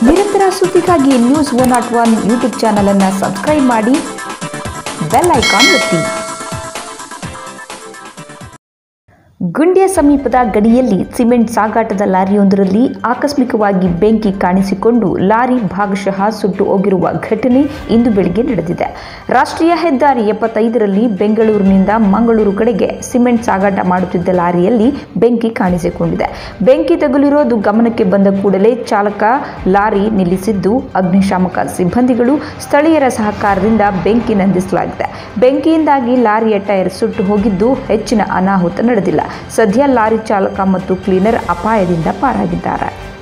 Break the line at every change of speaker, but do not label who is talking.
ನಿರಂತರ ಸುದ್ದಿಗಾಗಿ news one nought one YouTube ಚಾನಲನ್ನು ಸಬ್ಸ್ಕ್ರೈಬ್ ಮಾಡಿ ಬೆಲ್ ಐಕಾನ್ ಒತ್ತಿ ಗುಂಡ್ಯ ಸಮೀಪದ ಗಡಿಯಲ್ಲಿ ಸಿಮೆಂಟ್ ಸಾಗಾಟದ ಲಾರಿಯೊಂದರಲ್ಲಿ ಆಕಸ್ಮಿಕವಾಗಿ ಬೆಂಕಿ ಕಾಣಿಸಿಕೊಂಡು ಲಾರಿ ಭಾಗಶಃ ಸುಟ್ಟು ಹೋಗಿರುವ ಘಟನೆ ಇಂದು ಬೆಳಿಗ್ಗೆ ನಡೆದಿದೆ ರಾಷ್ಟ್ರೀಯ ಹೆದ್ದಾರಿ ಎಪ್ಪತ್ತೈದರಲ್ಲಿ ಬೆಂಗಳೂರಿನಿಂದ ಮಂಗಳೂರು ಕಡೆಗೆ ಸಿಮೆಂಟ್ ಸಾಗಾಟ ಮಾಡುತ್ತಿದ್ದ ಲಾರಿಯಲ್ಲಿ ಬೆಂಕಿ ಕಾಣಿಸಿಕೊಂಡಿದೆ ಬೆಂಕಿ ತಗುಲಿರೋದು ಗಮನಕ್ಕೆ ಬಂದ ಕೂಡಲೇ ಚಾಲಕ ಲಾರಿ ನಿಲ್ಲಿಸಿದ್ದು ಅಗ್ನಿಶಾಮಕ ಸಿಬ್ಬಂದಿಗಳು ಸ್ಥಳೀಯರ ಸಹಕಾರದಿಂದ ಬೆಂಕಿ ನಂದಿಸಲಾಗಿದೆ ಬೆಂಕಿಯಿಂದಾಗಿ ಲಾರಿಯ ಟೈರ್ ಸುಟ್ಟು ಹೋಗಿದ್ದು ಹೆಚ್ಚಿನ ಅನಾಹುತ ನಡೆದಿಲ್ಲ ಸದ್ಯ ಲಾರಿ ಚಾಲಕ ಮತ್ತು ಕ್ಲೀನರ್ ಅಪಾಯದಿಂದ ಪಾರಾಗಿದ್ದಾರೆ